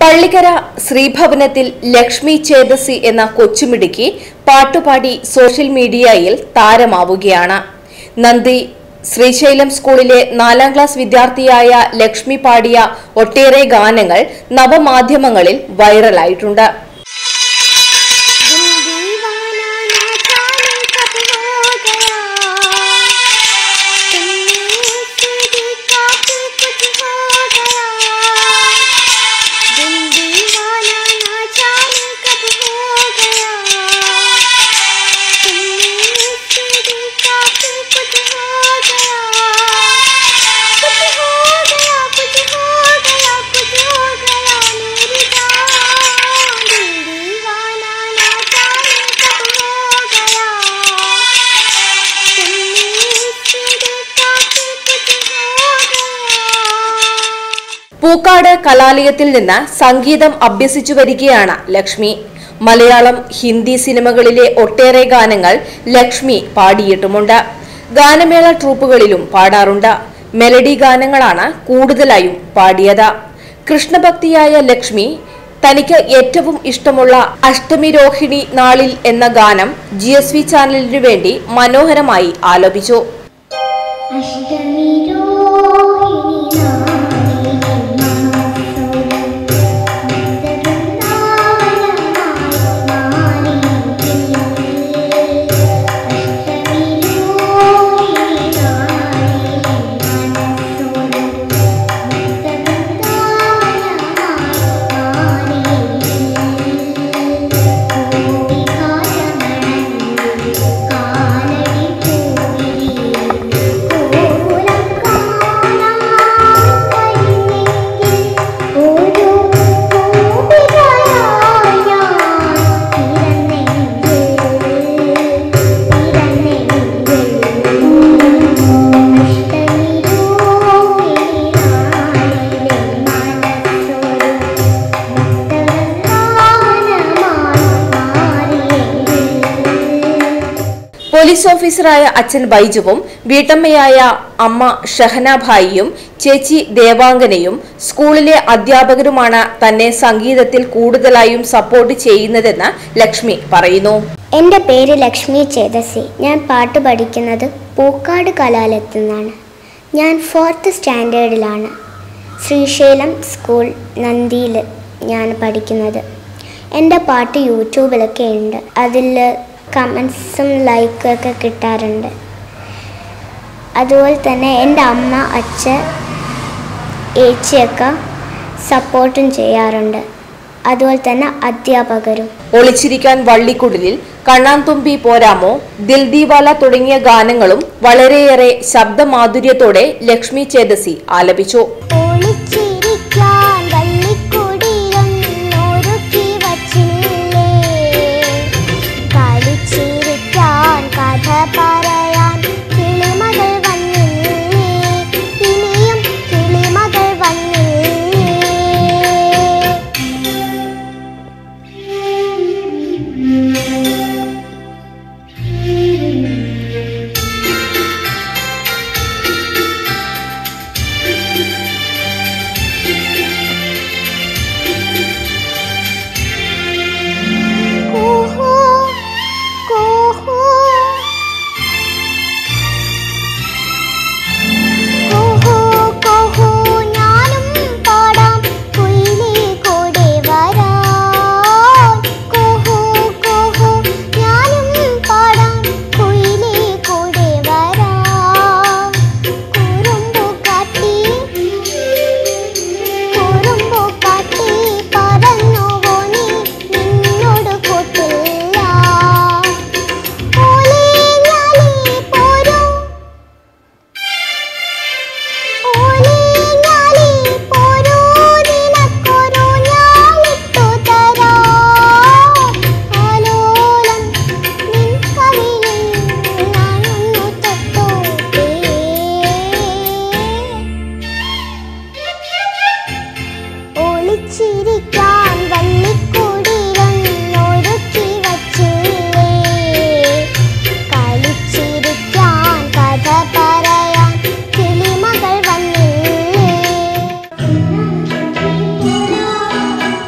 പള്ളിക്കര ശ്രീഭവനത്തിൽ ലക്ഷ്മി ചേതസി എന്ന കൊച്ചുമിടുക്കി പാട്ടുപാടി സോഷ്യൽ മീഡിയയിൽ താരമാവുകയാണ് നന്ദി ശ്രീശൈലം സ്കൂളിലെ നാലാം ക്ലാസ് വിദ്യാർത്ഥിയായ ലക്ഷ്മി പാടിയ ഒട്ടേറെ ഗാനങ്ങൾ നവമാധ്യമങ്ങളിൽ വൈറലായിട്ടുണ്ട് दिल दीवाना ना जाने कब हो गया तुमने उसे देखा कि कुछ हो गया दिल दीवाना ना जाने कब हो गया तुमने उसे देखा कि कुछ हो गया कुछ हो गया कुछ हो गया कुछ हो गया मेरी जान दिल दीवाना ना जाने कब हो गया तुमने उसे देखा कि कुछ हो गया പൂക്കാട് കലാലയത്തിൽ നിന്ന് സംഗീതം അഭ്യസിച്ചു വരികയാണ് ലക്ഷ്മി മലയാളം ഹിന്ദി സിനിമകളിലെ ഒട്ടേറെ ഗാനങ്ങൾ ലക്ഷ്മി പാടിയിട്ടുമുണ്ട് ഗാനമേള ട്രൂപ്പുകളിലും പാടാറുണ്ട് മെലഡി ഗാനങ്ങളാണ് കൂടുതലായും പാടിയത് കൃഷ്ണഭക്തിയായ ലക്ഷ്മി തനിക്ക് ഏറ്റവും ഇഷ്ടമുള്ള അഷ്ടമി രോഹിണി നാളിൽ എന്ന ഗാനം ജി എസ് വി ചാനലിനു വേണ്ടി മനോഹരമായി ആലപിച്ചു അഷ്ടമി രോഹിണി നാളിൽ പോലീസ് ഓഫീസറായ അച്ഛൻ ബൈജുവും വീട്ടമ്മയായ അമ്മ ഷഹനാഭായിയും ചേച്ചി ദേവാംഗനയും സ്കൂളിലെ അധ്യാപകരുമാണ് തന്നെ സംഗീതത്തിൽ കൂടുതലായും സപ്പോർട്ട് ചെയ്യുന്നതെന്ന് ലക്ഷ്മി പറയുന്നു എൻ്റെ പേര് ലക്ഷ്മി ചേതസി ഞാൻ പാട്ട് പഠിക്കുന്നത് പൂക്കാട് കലാലയത്തിൽ നിന്നാണ് ഞാൻ ഫോർത്ത് സ്റ്റാൻഡേർഡിലാണ് ശ്രീശൈലം സ്കൂൾ നന്ദിയിൽ ഞാൻ പഠിക്കുന്നത് എൻ്റെ പാട്ട് യൂട്യൂബിലൊക്കെ ഉണ്ട് അതിൽ കമൻസും ലൈക്കും ഒക്കെ കിട്ടാറുണ്ട് അതുപോലെ തന്നെ എൻ്റെ അമ്മ അച്ഛൻ ഏച്ചിയൊക്കെ സപ്പോർട്ടും ചെയ്യാറുണ്ട് അതുപോലെ തന്നെ അധ്യാപകരും ഒളിച്ചിരിക്കാൻ വള്ളിക്കുടലിൽ കണ്ണാൻതുമ്പി പോരാമോ ദിൽദീവാല തുടങ്ങിയ ഗാനങ്ങളും വളരെയേറെ ശബ്ദമാധുര്യത്തോടെ ലക്ഷ്മി ചേതസി ആലപിച്ചു ഒളിച്ചിരിക്കാൻ വള്ളിക്കുടിയൊന്നൊരുക്കി വച്ചില്ലേ കളിച്ചിരിക്കാൻ കഥ പറയാൻ കിളിമകൾ വന്നില്ലേ ഇനിയും കിളിമകൾ വന്നില്ലേ കൂഹു, കൂഹു. കൂഹു, കൂഹു, ഞാനും പാടാം കുയിലേ കൂടെ വരാം. കൂഹു, കൂഹു, ഞാനും പാടാം കുയിലേ കൂടെ വരാം. കുറുമ്പു കാട്ടി കുറുമ്പു കാട്ടി പറഞ്ഞുവോ നീ നിന്നോട് കൂട്ടില്ല ഓലേ ഞാലേ പോരൂ ഓലേ ഞാലേ പോരൂ നിനക്കൊരു ഞാലിട്ടു തരാം ആലോലം നിൻ കവിളിൽ ഞാനൊന്നു തൊട്ടോട്ടെ ഒളിച്ചിരിക്കാൻ വള്ളിക്കുടിലൊന്നൊരുക്കി വച്ചില്ലേ കളിച്ചിരിക്കാൻ കഥ പറയാൻ കിളിമകൾ വന്നില്ലേ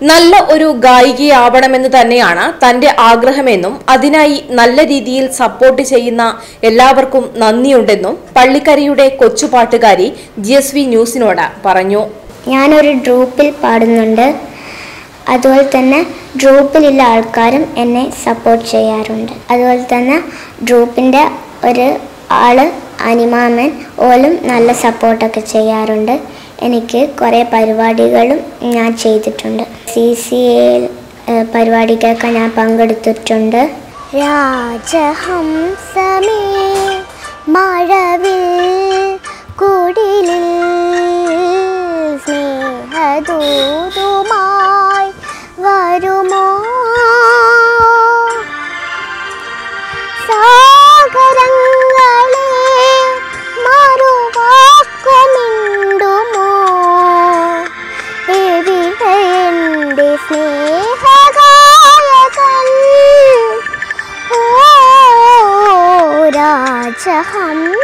നല്ല ഒരു ഗായികയാവണമെന്ന് തന്നെയാണ് തന്റെ ആഗ്രഹമെന്നും അതിനായി നല്ല രീതിയിൽ സപ്പോർട്ട് ചെയ്യുന്ന എല്ലാവർക്കും നന്ദിയുണ്ടെന്നും പള്ളിക്കരയുടെ കൊച്ചുപാട്ടുകാരി ജി എസ് വി ന്യൂസിനോട് പറഞ്ഞു ഞാനൊരു ഗ്രൂപ്പിൽ പാടുന്നുണ്ട് അതുപോലെ തന്നെ ഗ്രൂപ്പിലുള്ള ആൾക്കാരും എന്നെ സപ്പോർട്ട് ചെയ്യാറുണ്ട് അതുപോലെ തന്നെ ഗ്രൂപ്പിൻ്റെ ഒരു ആള് അനിമാമൻ ഓലും നല്ല സപ്പോർട്ടൊക്കെ ചെയ്യാറുണ്ട് എനിക്ക് കുറേ പരിപാടികളും ഞാൻ ചെയ്തിട്ടുണ്ട് സി സി എ പരിപാടിക്കൊക്കെ ഞാൻ പങ്കെടുത്തിട്ടുണ്ട് രാജഹംസമേ മഴവിൽ കുടിലിൽ സ്നേഹദൂതുമായി വരുമോ സാഗരങ്ങളെ മറുവാക്കുമിണ്ടുമോ എവിടെ എൻ്റെ സ്നേഹഗായകൻ ഓ രാജഹംസമേ